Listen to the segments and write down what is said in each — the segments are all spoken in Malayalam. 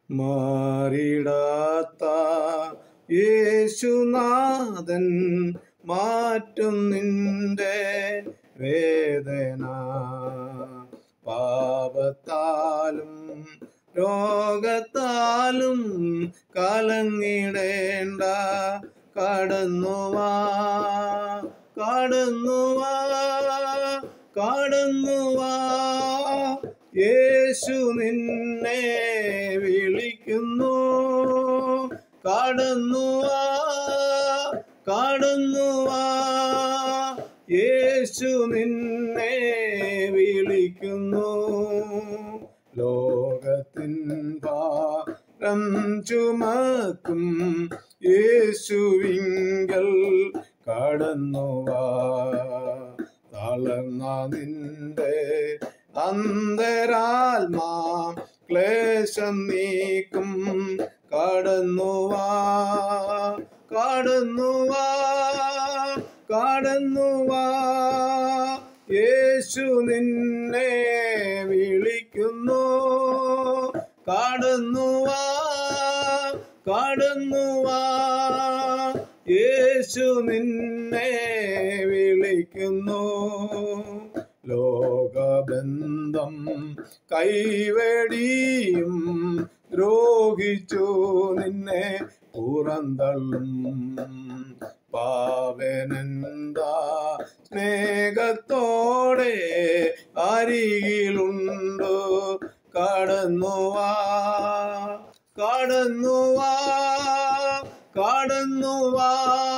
മാറിടാത്ത യേശുനാഥൻ മാറ്റും നിന്റെ വേദന പാപത്താലും രോഗത്താലും കലങ്ങിടേണ്ട കടന്നുവാ കടന്നുവാ കടന്നുവാ യേശു നിന്നെ വിളിക്കുന്നു കടന്നുവാ കടന്നുവാ യേശു നിന്നെ വിളിക്കുന്നു ലോകത്തിൻ ഭാരം ചുമക്കും യേശുവിങ്കൽ കടന്നുവാ തളർന്ന നിന്റെ അന്തരാത്മാ ക്ലേശം നീക്കും കടന്നുവാ കടന്നുവാ കടന്നുവാ യേശു നിന്നെ വിളിക്കുന്നു കടന്നുവാ കടന്നുവാ യേശു നിന്നെ വിളിക്കുന്നു ലോകബന്ധം കൈവെടിയും ദ്രോഹിച്ചു നിന്നെ പുറന്തള്ളും പാവനന്താ സ്നേഹത്തോടെ അരികിലുണ്ടോ കടന്നുവാ കടന്നുവാ കടന്നുവാ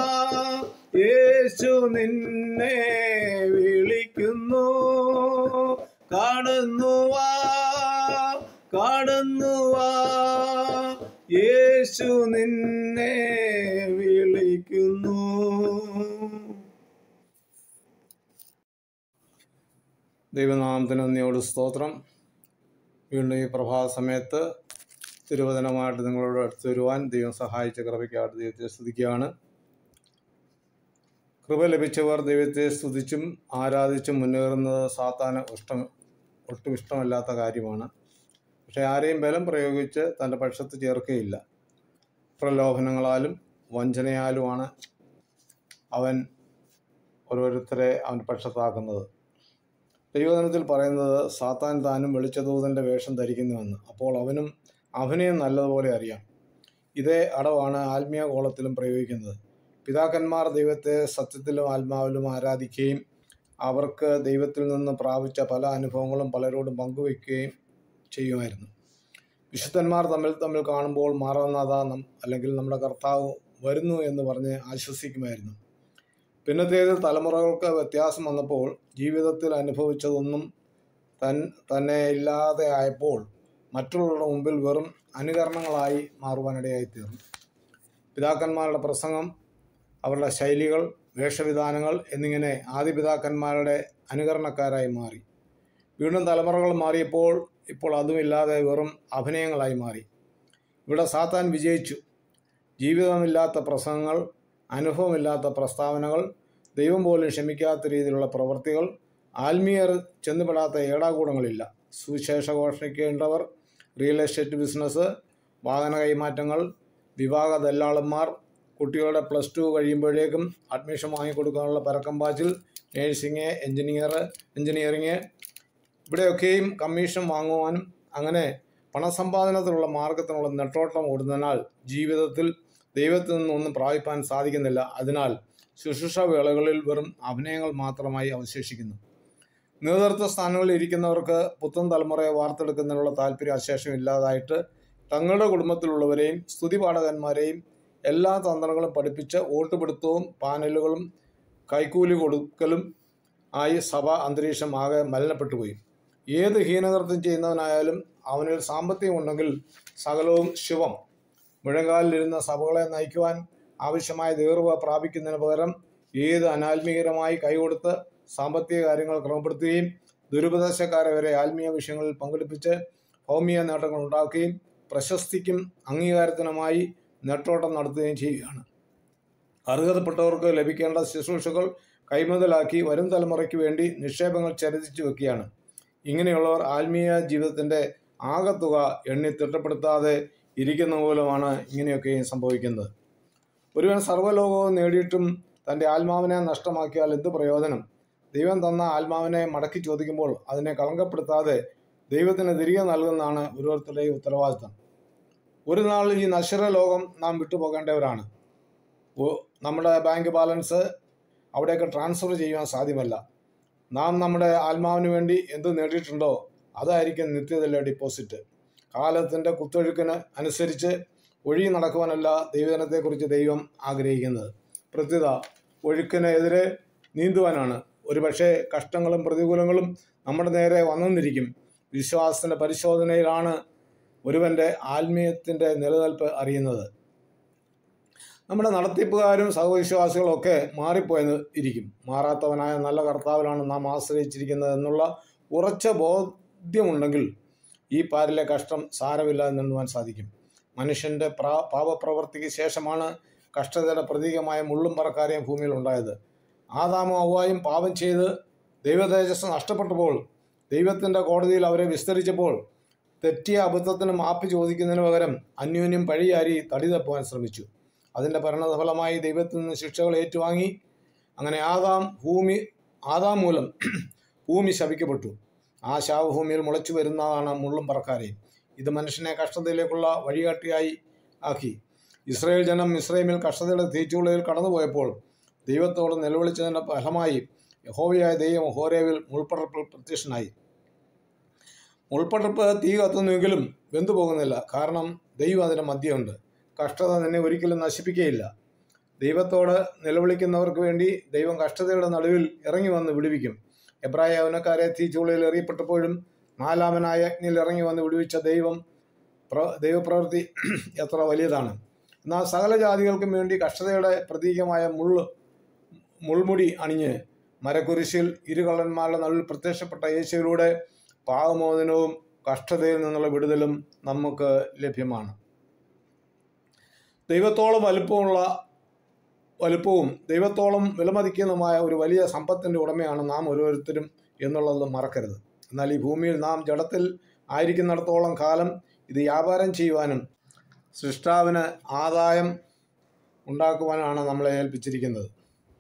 യേശു നിന്നെ വിളിക്കുന്നു കടന്നുവാ കടന്നുവാ യേശു നിന്നെ വിളിക്കുന്നു ദൈവനാമത്തിന് നന്ദിയോട് സ്തോത്രം വീണ്ടും ഈ പ്രഭാത സമയത്ത് തിരുവചനമായിട്ട് നിങ്ങളോട് അടുത്ത് വരുവാൻ ദൈവം സഹായിച്ച കൃപയ്ക്കായിട്ട് ദൈവത്തെ സ്തുതിക്കുകയാണ് കൃപ ലഭിച്ചവർ ദൈവത്തെ സ്തുതിച്ചും ആരാധിച്ചും മുന്നേറുന്നത് സാത്താന് ഇഷ്ടം ഒട്ടും ഇഷ്ടമല്ലാത്ത കാര്യമാണ് പക്ഷേ ആരെയും ബലം പ്രയോഗിച്ച് തൻ്റെ പക്ഷത്ത് ചേർക്കുകയില്ല പ്രലോഭനങ്ങളാലും വഞ്ചനയാലുമാണ് അവൻ ഓരോരുത്തരെ അവൻ്റെ പക്ഷത്താക്കുന്നത് ദൈവജനത്തിൽ പറയുന്നത് സാത്താൻ താനും വെളിച്ചദൂതൻ്റെ വേഷം ധരിക്കുന്നുവെന്ന് അപ്പോൾ അവനും അവനെയും നല്ലതുപോലെ അറിയാം ഇതേ അടവാണ് ആത്മീയ കോളത്തിലും പ്രയോഗിക്കുന്നത് പിതാക്കന്മാർ ദൈവത്തെ സത്യത്തിലും ആത്മാവിലും ആരാധിക്കുകയും അവർക്ക് ദൈവത്തിൽ നിന്ന് പ്രാപിച്ച പല അനുഭവങ്ങളും പലരോടും പങ്കുവയ്ക്കുകയും ചെയ്യുമായിരുന്നു വിശുദ്ധന്മാർ തമ്മിൽ തമ്മിൽ കാണുമ്പോൾ മാറാനാഥ നം അല്ലെങ്കിൽ നമ്മുടെ കർത്താവ് വരുന്നു എന്ന് പറഞ്ഞ് ആശ്വസിക്കുമായിരുന്നു പിന്നത്തേത് തലമുറകൾക്ക് വ്യത്യാസം വന്നപ്പോൾ ജീവിതത്തിൽ അനുഭവിച്ചതൊന്നും തൻ തന്നെ ഇല്ലാതെ ആയപ്പോൾ മറ്റുള്ളവരുടെ മുമ്പിൽ വെറും അനുകരണങ്ങളായി മാറുവാനിടയായി തീർന്നു പിതാക്കന്മാരുടെ പ്രസംഗം അവരുടെ ശൈലികൾ വേഷവിധാനങ്ങൾ എന്നിങ്ങനെ ആദിപിതാക്കന്മാരുടെ അനുകരണക്കാരായി മാറി വീണ്ടും തലമുറകൾ മാറിയപ്പോൾ ഇപ്പോൾ അതുമില്ലാതെ വെറും അഭിനയങ്ങളായി മാറി ഇവിടെ സാത്താൻ വിജയിച്ചു ജീവിതമില്ലാത്ത പ്രസംഗങ്ങൾ അനുഭവമില്ലാത്ത പ്രസ്താവനകൾ ദൈവം പോലും ക്ഷമിക്കാത്ത രീതിയിലുള്ള പ്രവൃത്തികൾ ആത്മീയർ ചെന്നുപെടാത്ത ഏടാകൂടങ്ങളില്ല സുവിശേഷ ഘോഷിക്കേണ്ടവർ റിയൽ എസ്റ്റേറ്റ് ബിസിനസ് വാഹന കൈമാറ്റങ്ങൾ വിവാഹ ദല്ലാളന്മാർ കുട്ടികളുടെ പ്ലസ് ടു കഴിയുമ്പോഴേക്കും അഡ്മിഷൻ വാങ്ങിക്കൊടുക്കാനുള്ള പരക്കം പാച്ചിൽ നേഴ്സിങ് എഞ്ചിനീയർ എഞ്ചിനീയറിങ് ഇവിടെയൊക്കെയും കമ്മീഷൻ വാങ്ങുവാനും അങ്ങനെ പണസമ്പാദനത്തിനുള്ള മാർഗത്തിനുള്ള നെട്ടോട്ടം ഓടുന്നതിനാൽ ജീവിതത്തിൽ ദൈവത്തിൽ നിന്നൊന്നും പ്രാപിപ്പാൻ സാധിക്കുന്നില്ല അതിനാൽ ശുശ്രൂഷ വേളകളിൽ വെറും അഭിനയങ്ങൾ മാത്രമായി അവശേഷിക്കുന്നു നേതൃത്വ സ്ഥാനങ്ങളിൽ ഇരിക്കുന്നവർക്ക് പുത്തൻ തലമുറയെ വാർത്തെടുക്കുന്നതിനുള്ള താല്പര്യം അശേഷം ഇല്ലാതായിട്ട് തങ്ങളുടെ കുടുംബത്തിലുള്ളവരെയും സ്തുതിപാഠകന്മാരെയും എല്ലാ തന്ത്രങ്ങളും പഠിപ്പിച്ച് വോട്ടുപിടുത്തവും പാനലുകളും കൈക്കൂലി കൊടുക്കലും ആയി സഭ അന്തരീക്ഷം ആകെ മലിനപ്പെട്ടുപോയി ഏത് ഹീനകൃത്യം ചെയ്യുന്നവനായാലും അവനിൽ സാമ്പത്തികം ഉണ്ടെങ്കിൽ സകലവും ശിവം മുഴങ്കാലിലിരുന്ന സഭകളെ നയിക്കുവാൻ ആവശ്യമായ ദീർഘ പ്രാപിക്കുന്നതിന് പകരം ഏത് അനാത്മീകരമായി കൈകൊടുത്ത് സാമ്പത്തിക കാര്യങ്ങൾ ക്രമപ്പെടുത്തുകയും ദുരുപദേശക്കാരെ വരെ ആത്മീയ വിഷയങ്ങളിൽ പങ്കെടുപ്പിച്ച് ഭൗമിക നേട്ടങ്ങൾ ഉണ്ടാക്കുകയും പ്രശസ്തിക്കും അംഗീകാരത്തിനുമായി നെട്ടോട്ടം നടത്തുകയും ചെയ്യുകയാണ് അർഹതപ്പെട്ടവർക്ക് ലഭിക്കേണ്ട ശുശ്രൂഷകൾ കൈമുതലാക്കി വരും തലമുറയ്ക്ക് വേണ്ടി നിക്ഷേപങ്ങൾ ചരിച്ചു വെക്കുകയാണ് ഇങ്ങനെയുള്ളവർ ആത്മീയ ജീവിതത്തിൻ്റെ ആകത്തുക എണ്ണി തിട്ടപ്പെടുത്താതെ ഇരിക്കുന്ന മൂലമാണ് ഇങ്ങനെയൊക്കെയും സംഭവിക്കുന്നത് ഒരുവൻ സർവ്വലോകവും നേടിയിട്ടും തൻ്റെ ആത്മാവിനെ നഷ്ടമാക്കിയാൽ എന്ത് പ്രയോജനം ദൈവം തന്ന ആത്മാവിനെ മടക്കി ചോദിക്കുമ്പോൾ അതിനെ കളങ്കപ്പെടുത്താതെ ദൈവത്തിന് തിരികെ നൽകുന്നതാണ് ഓരോരുത്തരുടെയും ഉത്തരവാദിത്തം ഒരു നാൾ ഈ നശ്വര ലോകം നാം വിട്ടുപോകേണ്ടവരാണ് ഒ- നമ്മുടെ ബാങ്ക് ബാലൻസ് അവിടേക്ക് ട്രാൻസ്ഫർ ചെയ്യുവാൻ സാധ്യമല്ല നാം നമ്മുടെ ആത്മാവിന് വേണ്ടി എന്ത് നേടിയിട്ടുണ്ടോ അതായിരിക്കും നിത്യതയിലെ ഡിപ്പോസിറ്റ് കാലത്തിൻ്റെ കുത്തൊഴുക്കിന് അനുസരിച്ച് ഒഴുകി നടക്കുവാനല്ല ദൈവജനത്തെക്കുറിച്ച് ദൈവം ആഗ്രഹിക്കുന്നത് പ്രത്യുത ഒഴുക്കിനെതിരെ നീന്തുവാനാണ് ഒരുപക്ഷെ കഷ്ടങ്ങളും പ്രതികൂലങ്ങളും നമ്മുടെ നേരെ വന്നെന്നിരിക്കും വിശ്വാസത്തിൻ്റെ പരിശോധനയിലാണ് ഒരുവൻ്റെ ആത്മീയത്തിൻ്റെ നിലനിൽപ്പ് അറിയുന്നത് നമ്മുടെ നടത്തിപ്പുകാരും സഹവിശ്വാസികളും ഒക്കെ മാറിപ്പോയെന്ന് ഇരിക്കും മാറാത്തവനായ നല്ല കർത്താവിലാണ് നാം ആശ്രയിച്ചിരിക്കുന്നത് എന്നുള്ള ഉറച്ച ബോധ്യമുണ്ടെങ്കിൽ ഈ പാരിലെ കഷ്ടം സാരമില്ല എന്നെണ്ണുവാൻ സാധിക്കും മനുഷ്യൻ്റെ പ്രാ പാപപ്രവർത്തിക്ക് ശേഷമാണ് കഷ്ടതയുടെ പ്രതീകമായ മുള്ളും പറക്കാരെയും ഭൂമിയിൽ ഉണ്ടായത് ആദാമും അവ്വായും പാപം ചെയ്ത് ദൈവതേജസ് നഷ്ടപ്പെട്ടപ്പോൾ ദൈവത്തിൻ്റെ കോടതിയിൽ അവരെ വിസ്തരിച്ചപ്പോൾ തെറ്റിയ അബദ്ധത്തിന് മാപ്പ് ചോദിക്കുന്നതിന് പകരം അന്യോന്യം പഴിയാരി തടി തപ്പുവാൻ ശ്രമിച്ചു അതിൻ്റെ പരിണതഫലമായി ദൈവത്തിൽ നിന്ന് ശിക്ഷകൾ ഏറ്റുവാങ്ങി അങ്ങനെ ആദാം ഭൂമി ആദാം മൂലം ഭൂമി ശപിക്കപ്പെട്ടു ആ ശാവഭൂമിയിൽ മുളച്ചു വരുന്നതാണ് മുള്ളും പറക്കാരെയും ഇത് മനുഷ്യനെ കഷ്ടതയിലേക്കുള്ള വഴികാട്ടിയായി ആക്കി ഇസ്രായേൽ ജനം ഇസ്രയേമിൽ കഷ്ടതയുടെ തീച്ചുള്ളിൽ കടന്നുപോയപ്പോൾ ദൈവത്തോട് നിലവിളിച്ചതിൻ്റെ ഫലമായി യഹോവയായ ദൈവം ഹോരേവിൽ മുൾപ്പടർപ്പിൽ പ്രത്യക്ഷനായി മുൾപ്പടർപ്പ് തീ കത്തുന്നുവെങ്കിലും വെന്തു പോകുന്നില്ല കാരണം ദൈവം അതിന് മധ്യമുണ്ട് കഷ്ടത നിന്നെ ഒരിക്കലും നശിപ്പിക്കുകയില്ല ദൈവത്തോട് നിലവിളിക്കുന്നവർക്ക് വേണ്ടി ദൈവം കഷ്ടതയുടെ നടുവിൽ ഇറങ്ങി വന്ന് വിടുവിക്കും എബ്രായ യൗനക്കാരെ തീച്ചുള്ളിൽ എറിയപ്പെട്ടപ്പോഴും നാലാമനായ അഗ്നിയിൽ ഇറങ്ങി വന്ന് വിടുവിച്ച ദൈവം പ്ര ദൈവപ്രവൃത്തി എത്ര വലിയതാണ് എന്നാൽ സകല ജാതികൾക്കും വേണ്ടി കഷ്ടതയുടെ പ്രതീകമായ മുള്ള് മുൾമുടി അണിഞ്ഞ് മരക്കുരിശിൽ ഇരുകള്ളന്മാരുടെ നടുവിൽ പ്രത്യക്ഷപ്പെട്ട യേശുവിലൂടെ പാവമോചനവും കഷ്ടതയിൽ നിന്നുള്ള വിടുതലും നമുക്ക് ലഭ്യമാണ് ദൈവത്തോളം വലുപ്പമുള്ള വലുപ്പവും ദൈവത്തോളം വിലമതിക്കുന്നതുമായ ഒരു വലിയ സമ്പത്തിൻ്റെ ഉടമയാണ് നാം ഓരോരുത്തരും എന്നുള്ളത് മറക്കരുത് എന്നാൽ ഈ ഭൂമിയിൽ നാം ജഡത്തിൽ ആയിരിക്കുന്നിടത്തോളം കാലം ഇത് വ്യാപാരം ചെയ്യുവാനും സൃഷ്ടാവിന് ആദായം ഉണ്ടാക്കുവാനാണ് നമ്മളെ ഏൽപ്പിച്ചിരിക്കുന്നത്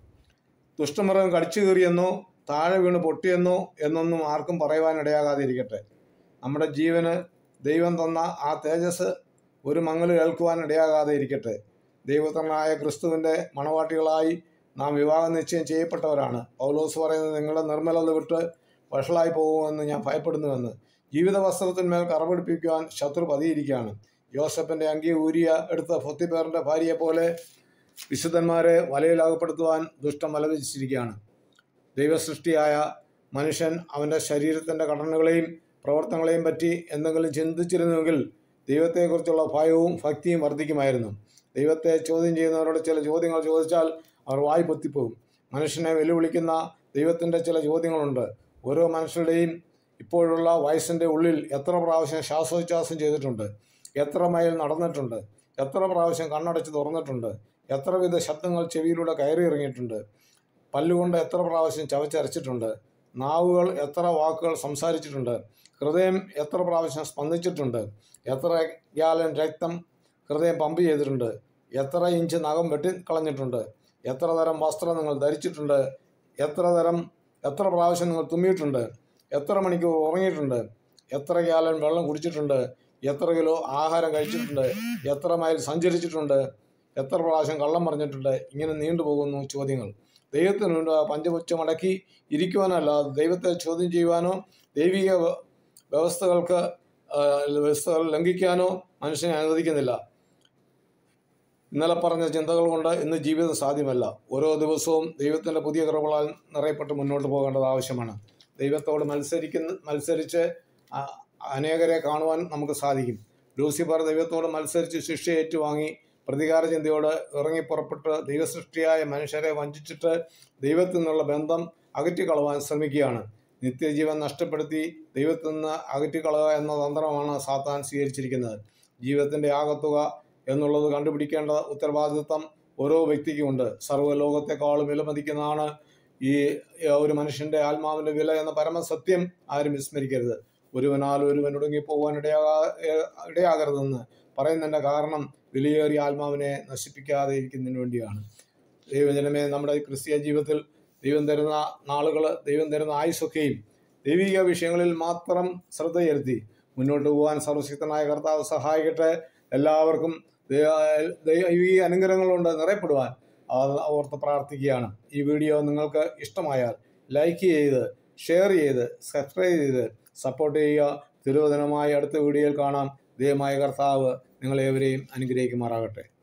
ദുഷ്ടമൃഗം കടിച്ചു കീറിയെന്നോ താഴെ വീണ് പൊട്ടിയെന്നോ എന്നൊന്നും ആർക്കും പറയുവാനിടയാകാതിരിക്കട്ടെ നമ്മുടെ ജീവന് ദൈവം തന്ന ആ തേജസ് ഒരു മങ്ങൽ കേൾക്കുവാൻ ഇടയാകാതെ ഇരിക്കട്ടെ ദൈവത്തനായ ക്രിസ്തുവിൻ്റെ മണവാട്ടികളായി നാം വിവാഹ നിശ്ചയം ചെയ്യപ്പെട്ടവരാണ് പൗലോസ് പറയുന്നത് നിങ്ങളുടെ നിർമ്മലത വിട്ട് വഷളായി പോകുമെന്ന് ഞാൻ ഭയപ്പെടുന്നുവെന്ന് ജീവിത വസ്ത്രത്തിന്മേൽ കറപിടിപ്പിക്കുവാൻ ശത്രു പതിയിരിക്കുകയാണ് യോസഫിൻ്റെ അങ്കി ഊരിയ എടുത്ത ഫൊത്തിപ്പേറിൻ്റെ ഭാര്യയെ പോലെ വിശുദ്ധന്മാരെ വലയിലാകപ്പെടുത്തുവാൻ ദുഷ്ടം വലവിച്ചിരിക്കുകയാണ് ദൈവസൃഷ്ടിയായ മനുഷ്യൻ അവൻ്റെ ശരീരത്തിൻ്റെ ഘടനകളെയും പ്രവർത്തനങ്ങളെയും പറ്റി എന്തെങ്കിലും ചിന്തിച്ചിരുന്നുവെങ്കിൽ ദൈവത്തെക്കുറിച്ചുള്ള ഭയവും ഭക്തിയും വർദ്ധിക്കുമായിരുന്നു ദൈവത്തെ ചോദ്യം ചെയ്യുന്നവരോട് ചില ചോദ്യങ്ങൾ ചോദിച്ചാൽ അവർ വായി പൊത്തിപ്പോകും മനുഷ്യനെ വെല്ലുവിളിക്കുന്ന ദൈവത്തിൻ്റെ ചില ചോദ്യങ്ങളുണ്ട് ഓരോ മനുഷ്യരുടെയും ഇപ്പോഴുള്ള വയസ്സിൻ്റെ ഉള്ളിൽ എത്ര പ്രാവശ്യം ശ്വാസോച്ഛ്വാസം ചെയ്തിട്ടുണ്ട് എത്ര മൈൽ നടന്നിട്ടുണ്ട് എത്ര പ്രാവശ്യം കണ്ണടച്ച് തുറന്നിട്ടുണ്ട് എത്ര വിധ ശബ്ദങ്ങൾ ചെവിയിലൂടെ കയറി ഇറങ്ങിയിട്ടുണ്ട് പല്ലുകൊണ്ട് എത്ര പ്രാവശ്യം ചവച്ചരച്ചിട്ടുണ്ട് നാവുകൾ എത്ര വാക്കുകൾ സംസാരിച്ചിട്ടുണ്ട് ഹൃദയം എത്ര പ്രാവശ്യം സ്പന്ദിച്ചിട്ടുണ്ട് എത്ര ഗ്യാലൻ രക്തം ഹൃദയം പമ്പ് ചെയ്തിട്ടുണ്ട് എത്ര ഇഞ്ച് നഖം വെട്ടിക്കളഞ്ഞിട്ടുണ്ട് എത്ര തരം വസ്ത്രം നിങ്ങൾ ധരിച്ചിട്ടുണ്ട് എത്ര തരം എത്ര പ്രാവശ്യം നിങ്ങൾ തുമ്മിയിട്ടുണ്ട് എത്ര മണിക്കൂർ ഉറങ്ങിയിട്ടുണ്ട് എത്ര ഗ്യാലൻ വെള്ളം കുടിച്ചിട്ടുണ്ട് എത്ര കിലോ ആഹാരം കഴിച്ചിട്ടുണ്ട് എത്ര മൈൽ സഞ്ചരിച്ചിട്ടുണ്ട് എത്ര പ്രാവശ്യം കള്ളം പറഞ്ഞിട്ടുണ്ട് ഇങ്ങനെ നീണ്ടുപോകുന്നു ചോദ്യങ്ങൾ ദൈവത്തിന് മുൻപ് പഞ്ചപുച്ഛമടക്കി ഇരിക്കുവാനല്ലാതെ ദൈവത്തെ ചോദ്യം ചെയ്യുവാനോ ദൈവിക വ്യ- വ്യവസ്ഥകൾക്ക് ആ, വ്യവസ്ഥകൾ ലംഘിക്കാനോ മനുഷ്യനെ അനുവദിക്കുന്നില്ല ഇന്നലെ പറഞ്ഞ ചിന്തകൾ കൊണ്ട് ഇന്ന് ജീവിതം സാധ്യമല്ല ഓരോ ദിവസവും ദൈവത്തിൻ്റെ പുതിയ കൃപകളാൽ നിറയപ്പെട്ട് മുന്നോട്ട് പോകേണ്ടത് ആവശ്യമാണ് ദൈവത്തോട് മത്സരിക്കുന്ന മത്സരിച്ച് ആ, അനേകരെ കാണുവാൻ നമുക്ക് സാധിക്കും ലൂസിഫർ ദൈവത്തോട് മത്സരിച്ച് ശിക്ഷ ഏറ്റുവാങ്ങി പ്രതികാര ചിന്തയോട് ഇറങ്ങിപ്പുറപ്പെട്ട് ദൈവസൃഷ്ടിയായ മനുഷ്യരെ വഞ്ചിച്ചിട്ട് ദൈവത്തിൽ നിന്നുള്ള ബന്ധം അകറ്റിക്കളവാൻ ശ്രമിക്കുകയാണ് നിത്യജീവൻ നഷ്ടപ്പെടുത്തി ദൈവത്തിൽ നിന്ന് അകറ്റിക്കളയുക എന്ന തന്ത്രമാണ് സാത്താൻ സ്വീകരിച്ചിരിക്കുന്നത് ജീവിതത്തിൻ്റെ ആകത്തുക എന്നുള്ളത് കണ്ടുപിടിക്കേണ്ട ഉത്തരവാദിത്വം ഓരോ വ്യക്തിക്കുമുണ്ട് സർവ്വലോകത്തെക്കാളും വിലമതിക്കുന്നതാണ് ഈ ഈ ഒരു മനുഷ്യൻ്റെ ആത്മാവിൻ്റെ വില എന്ന പരമസത്യം ആരും വിസ്മരിക്കരുത് ഒരുവനാൽ ഒരുവൻ ഒടുങ്ങിപ്പോകാൻ ഇടയാകാ ഏ- ഇടയാകരുതെന്ന് പറയുന്നതിൻ്റെ കാരണം വിലയേറിയ ആത്മാവിനെ നശിപ്പിക്കാതെ ഇരിക്കുന്നതിന് വേണ്ടിയാണ് ദൈവജനമേ നമ്മുടെ ക്രിസ്തീയ ജീവിതത്തിൽ ദൈവം തരുന്ന നാളുകൾ ദൈവം തരുന്ന ആയുസൊക്കെയും ദൈവിക വിഷയങ്ങളിൽ മാത്രം ശ്രദ്ധ ചെലുത്തി മുന്നോട്ട് പോകാൻ സർവശക്തനായ കർത്താവ് സഹായിക്കട്ടെ എല്ലാവർക്കും ദൈവ- ദൈവിക അനുഗ്രഹങ്ങൾ കൊണ്ട് നിറയപ്പെടുവാൻ അത് ഓർത്ത് പ്രാർത്ഥിക്കുകയാണ് ഈ വീഡിയോ നിങ്ങൾക്ക് ഇഷ്ടമായാൽ ലൈക്ക് ചെയ്ത് ഷെയർ ചെയ്ത് സബ്സ്ക്രൈബ് ചെയ്ത് സപ്പോർട്ട് ചെയ്യുക തിരുവചനമായി അടുത്ത വീഡിയോയിൽ കാണാം ദൈവമായ കർത്താവ് നിങ്ങളേവരെയും അനുഗ്രഹിക്കുമാറാകട്ടെ